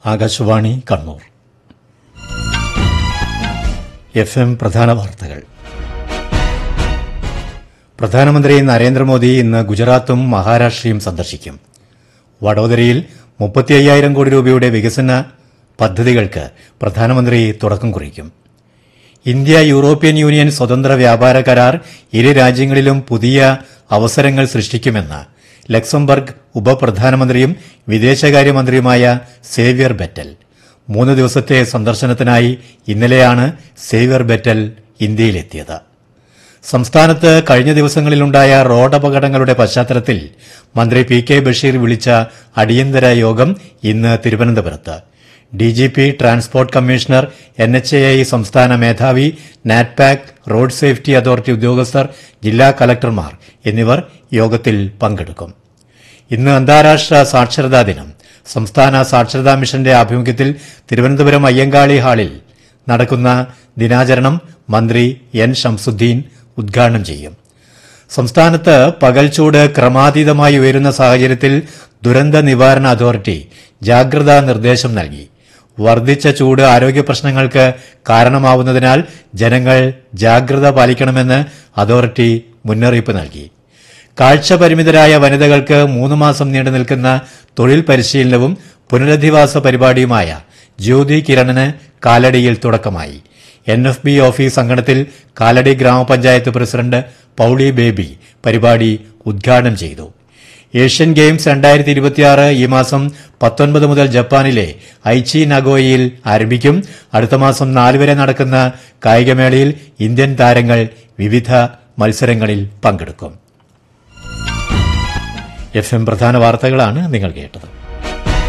Akashvani Kannur F M പ്രധാന വാർത്തകൾ പ്രധാനമന്ത്രി നരേന്ദ്രമോദി ഇന്ന് ഗുജറാത്തും മഹാരാഷ്ട്രയും സന്ദർശിക്കും വഡോദരയിൽ മുപ്പത്തി അയ്യായിരം കോടി രൂപയുടെ വികസന പദ്ധതികൾക്ക് പ്രധാനമന്ത്രി തുടക്കം കുറിക്കും ഇന്ത്യ യൂറോപ്യൻ യൂണിയൻ സ്വതന്ത്ര വ്യാപാര കരാർ ഇരു രാജ്യങ്ങളിലും പുതിയ അവസരങ്ങൾ സൃഷ്ടിക്കുമെന്ന് ലക്സംബർഗ് ഉപപ്രധാനമന്ത്രിയും വിദേശകാര്യമന്ത്രിയുമായ സേവ്യർ ബെറ്റൽ മൂന്ന് ദിവസത്തെ സന്ദർശനത്തിനായി ഇന്നലെയാണ് സേവ്യർ ബെറ്റൽ ഇന്ത്യയിലെത്തിയത് സംസ്ഥാനത്ത് കഴിഞ്ഞ ദിവസങ്ങളിലുണ്ടായ റോഡ് അപകടങ്ങളുടെ പശ്ചാത്തലത്തിൽ മന്ത്രി പി കെ ബഷീർ വിളിച്ച അടിയന്തര യോഗം ഇന്ന് തിരുവനന്തപുരത്ത് DGP transport commissioner N H A I സംസ്ഥാന മേധാവി നാറ്റ്പാക് റോഡ് സേഫ്റ്റി അതോറിറ്റി ഉദ്യോഗസ്ഥർ ജില്ലാ കലക്ടർമാർ എന്നിവർ യോഗത്തിൽ പങ്കെടുക്കും ഇന്ന് അന്താരാഷ്ട്ര സാക്ഷരതാ ദിനം സംസ്ഥാന സാക്ഷരതാ മിഷന്റെ ആഭിമുഖ്യത്തിൽ തിരുവനന്തപുരം അയ്യങ്കാളി ഹാളിൽ നടക്കുന്ന ദിനാചരണം മന്ത്രി എൻ ഷംസുദ്ദീൻ ഉദ്ഘാടനം ചെയ്യും സംസ്ഥാനത്ത് പകൽച്ചൂട് ക്രമാതീതമായി ഉയരുന്ന സാഹചര്യത്തിൽ ദുരന്ത നിവാരണ അതോറിറ്റി ജാഗ്രതാ നിർദ്ദേശം നൽകി വർദ്ധിച്ച ചൂട് ആരോഗ്യ പ്രശ്നങ്ങൾക്ക് കാരണമാവുന്നതിനാൽ ജനങ്ങൾ ജാഗ്രത പാലിക്കണമെന്ന് അതോറിറ്റി മുന്നറിയിപ്പ് നൽകി കാഴ്ച പരിമിതരായ വനിതകൾക്ക് മൂന്ന് മാസം നീണ്ടു നിൽക്കുന്ന തൊഴിൽ പരിശീലനവും പുനരധിവാസ പരിപാടിയുമായ ജ്യോതി കിരണിന് കാലടിയിൽ തുടക്കമായി എൻ എഫ് ബി ഓഫീസ് അങ്കണത്തിൽ കാലടി ഗ്രാമപഞ്ചായത്ത് പ്രസിഡന്റ് പൌളി ബേബി പരിപാടി ഉദ്ഘാടനം ചെയ്തു ഏഷ്യൻ ഗെയിംസ് രണ്ടായിരത്തി ഇരുപത്തിയാറ് ഈ മാസം പത്തൊൻപത് മുതൽ ജപ്പാനിലെ ഐച്ചി നഗോയയിൽ ആരംഭിക്കും അടുത്ത മാസം നാല് വരെ നടക്കുന്ന കായികമേളയിൽ ഇന്ത്യൻ താരങ്ങൾ വിവിധ മത്സരങ്ങളിൽ പങ്കെടുക്കും എഫ് എം പ്രധാന വാർത്തകളാണ് നിങ്ങൾ കേട്ടത്